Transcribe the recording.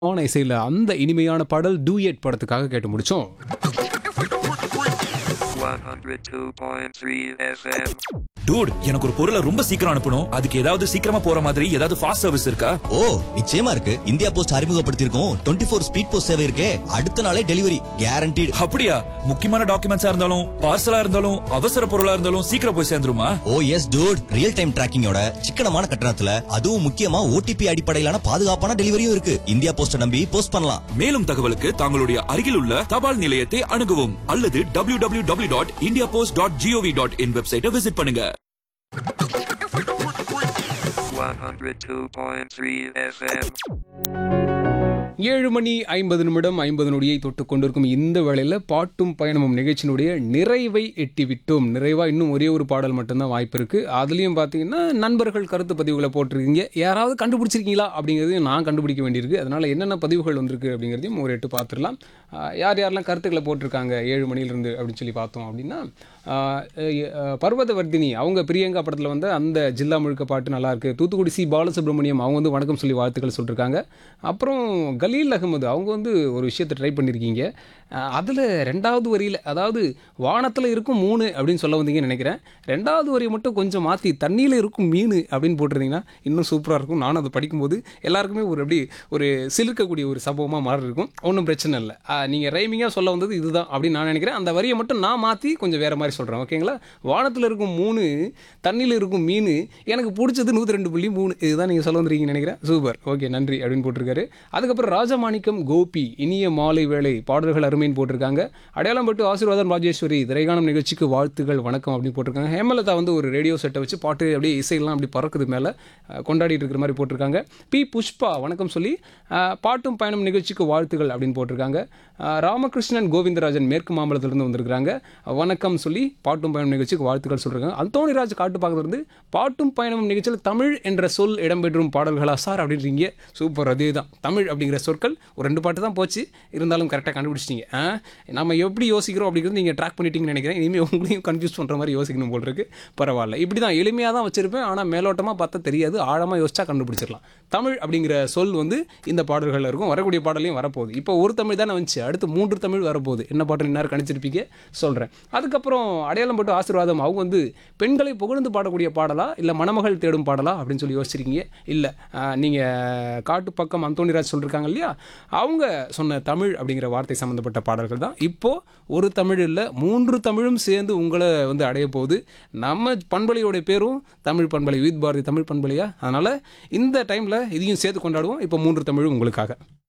ஆன இசையில் அந்த இனிமையான பாடல் டூயட் படத்துக்காக கேட்டு முடிச்சோம் 102.3 FM. டூட் எனக்கு ஒரு பொருளை ரொம்ப சீக்கிரம் அனுப்பணும் அதுக்கு ஏதாவது சீக்கிரமா போற மாதிரி ஏதாவது ஃபாஸ்ட் சர்வீஸ் இருக்கா ஓ நிச்சயமா இருக்கு இந்தியா போஸ்ட் அறிமுகப்படுத்தியிருக்கோம் டுவெண்ட்டி ஃபோர் ஸ்பீட் போஸ்ட் சேவை இருக்கே அடுத்த நாளே டெலிவரி கேரண்டீடு அப்படியா முக்கியமான டாக்குமெண்ட்ஸா இருந்தாலும் பார்சலா இருந்தாலும் அவசர பொருளா இருந்தாலும் சீக்கிரம் போய் சேர்ந்துருமா oh yes dude real time டிராக்கிங்கோட சிக்கனமான கட்டணத்துல அதுவும் முக்கியமா ஓடிபி அடிப்படையிலான பாதுகாப்பான டெலிவரியும் இருக்கு இந்தியா போஸ்ட நம்பி போஸ்ட் பண்ணலாம் மேலும் தகவலுக்கு தங்களுடைய அருகில் உள்ள தபால் நிலையத்தை அணுகவும் அல்லது W W W dot India post dot G O V dot in வெப்சைட்டை விசிட் பண்ணுங்க 102.3 FM. ஏழு மணி ஐம்பது நிமிடம் ஐம்பது நொடியை தொட்டு கொண்டிருக்கும் இந்த வேளையில் பாட்டும் பயணமும் நிகழ்ச்சியினுடைய நிறைவை எட்டி விட்டோம் நிறைவாக இன்னும் ஒரே ஒரு பாடல் மட்டும்தான் வாய்ப்பு இருக்குது அதுலேயும் பார்த்தீங்கன்னா நண்பர்கள் கருத்து பதிவுகளை போட்டிருக்கீங்க யாராவது கண்டுபிடிச்சிருக்கீங்களா அப்படிங்கிறதையும் நான் கண்டுபிடிக்க வேண்டியிருக்கு அதனால் என்னென்ன பதிவுகள் வந்திருக்கு அப்படிங்கிறதையும் ஒரு எட்டு பார்த்துடலாம் ஆஹ் யார் யாரெல்லாம் கருத்துக்களை போட்டிருக்காங்க ஏழு மணியிலிருந்து அப்படின்னு சொல்லி பார்த்தோம் அப்படின்னா ஆஹ் அஹ் பர்வதவர்தினி அவங்க பிரியங்கா படத்தில் வந்து அந்த ஜில்லா முழுக்க பாட்டு நல்லா இருக்கு தூத்துக்குடி சி பாலசுப்ரமணியம் அவங்க வந்து வணக்கம் சொல்லி வாழ்த்துக்கள் சொல்லியிருக்காங்க அப்புறம் கலீல் அகமது அவங்க வந்து ஒரு விஷயத்தை ட்ரை பண்ணியிருக்கீங்க அதில் ரெண்டாவது வரியில் அதாவது வானத்தில் இருக்கும் மூணு அப்படின்னு சொல்ல வந்தீங்கன்னு நினைக்கிறேன் ரெண்டாவது வரியை மட்டும் கொஞ்சம் மாற்றி தண்ணியில் இருக்கும் மீன் அப்படின்னு போட்டிருந்தீங்கன்னா இன்னும் சூப்பராக இருக்கும் நானும் அதை படிக்கும்போது எல்லாருக்குமே ஒரு அப்படி ஒரு சிலிர்க்கக்கூடிய ஒரு சம்பவமாக மாறி இருக்கும் ஒன்றும் பிரச்சனை இல்லை நீங்கள் ரைமிங்காக சொல்ல வந்தது இதுதான் அப்படின்னு நான் நினைக்கிறேன் அந்த வரியை மட்டும் நான் மாற்றி கொஞ்சம் வேறு மாதிரி சொல்கிறேன் ஓகேங்களா வானத்தில் இருக்கும் மூணு தண்ணியில் இருக்கும் மீன் எனக்கு பிடிச்சது நூற்றி ரெண்டு புள்ளி மூணு இதுதான் நீங்கள் சொல்ல வந்துருக்கீங்கன்னு நினைக்கிறேன் சூப்பர் ஓகே நன்றி அப்படின்னு போட்டிருக்காரு அதுக்கப்புறம் ராஜமாணிக்கம் கோபி இனிய மாலை வேளை பாடல்கள் அருமைன்னு போட்டிருக்காங்க அடையாளம் பட்டு ஆசீர்வாதம் ராஜேஸ்வரி திரைகானம் நிகழ்ச்சிக்கு வாழ்த்துக்கள் வணக்கம் அப்படின்னு போட்டிருக்காங்க ஹேமலதா வந்து ஒரு ரேடியோ செட்டை வச்சு பாட்டு அப்படியே இசையெல்லாம் அப்படி பறக்குது மேலே கொண்டாடிட்டு இருக்கிற மாதிரி போட்டிருக்காங்க பி புஷ்பா வணக்கம் சொல்லி அஹ், பாட்டும் பயணம் நிகழ்ச்சிக்கு வாழ்த்துகள் அப்படின்னு போட்டிருக்காங்க அஹ், ராமகிருஷ்ணன் கோவிந்தராஜன் மேற்கு மாம்பலத்திலிருந்து வந்திருக்கிறாங்க வணக்கம் சொல்லி பாட்டும் பயணம் நிகழ்ச்சிக்கு வாழ்த்துக்கள் சொல்கிறாங்க அந்தோணிராஜ் காட்டுப்பாக்கத்திலிருந்து பாட்டும் பயணம் நிகழ்ச்சியில் தமிழ் என்ற சொல் இடம்பெற்றும் பாடல்களா சார் அப்படின்றீங்க சூப்பர் அதே தான் தமிழ் அப்படிங்கிற சொற்கள் ஒரு ரெண்டு பாட்டு தான் போச்சு இருந்தாலும் கரெக்டாக கண்டுபிடிச்சிட்டீங்க ஆ? நம்ம எப்படி யோசிக்கிறோம் அப்படிங்கிறது நீங்கள் ட்ராக் பண்ணிட்டீங்கன்னு நினைக்கிறேன் இனிமேல் உங்களையும் கன்ஃபியூஸ் பண்ணுற மாதிரி யோசிக்கணும் போல் இருக்கு பரவாயில்ல இப்படி தான் எளிமையாக தான் வச்சிருப்பேன் ஆனால் மேலோட்டமாக பார்த்தா தெரியாது ஆழமாக யோசிச்சா கண்டுபிடிச்சிடலாம் தமிழ் அப்படிங்கிற சொல் வந்து இந்த பாடல்களில் இருக்கும் வரக்கூடிய பாடலையும் வரப்போகுது இப்போ ஒரு தமிழ் தானே வந்துச்சு அடுத்து மூன்று தமிழ் வரப்போகுது என்ன பாட்டு இன்னார் கணிச்சிருப்பீங்க சொல்கிறேன் அதுக்கப்புறம் அடையாளம் போட்டு ஆசீர்வாதம் அவங்க வந்து பெண்களை புகழ்ந்து பாடக்கூடிய பாடலா இல்லை மணமகள் தேடும் பாடலா அப்படின்னு சொல்லி யோசிச்சிருக்கீங்க இல்லை நீங்கள் காட்டு பக்கம் அந்தோணிராஜ் சொல்லியிருக்காங்க இல்லையா அவங்க சொன்ன தமிழ் அப்படிங்கிற வார்த்தை சம்மந்தப்பட்ட பாடல்கள் தான் இப்போது ஒரு தமிழ் இல்லை மூன்று தமிழும் சேர்ந்து உங்களை வந்து அடைய போகுது நம்ம பண்பலையோட பேரும் தமிழ் பண்பலை வித் பாரதி தமிழ் பண்பலையா அதனால் இந்த டைமில் இதையும் சேர்த்து கொண்டாடுவோம் இப்போ மூன்று தமிழும் உங்களுக்காக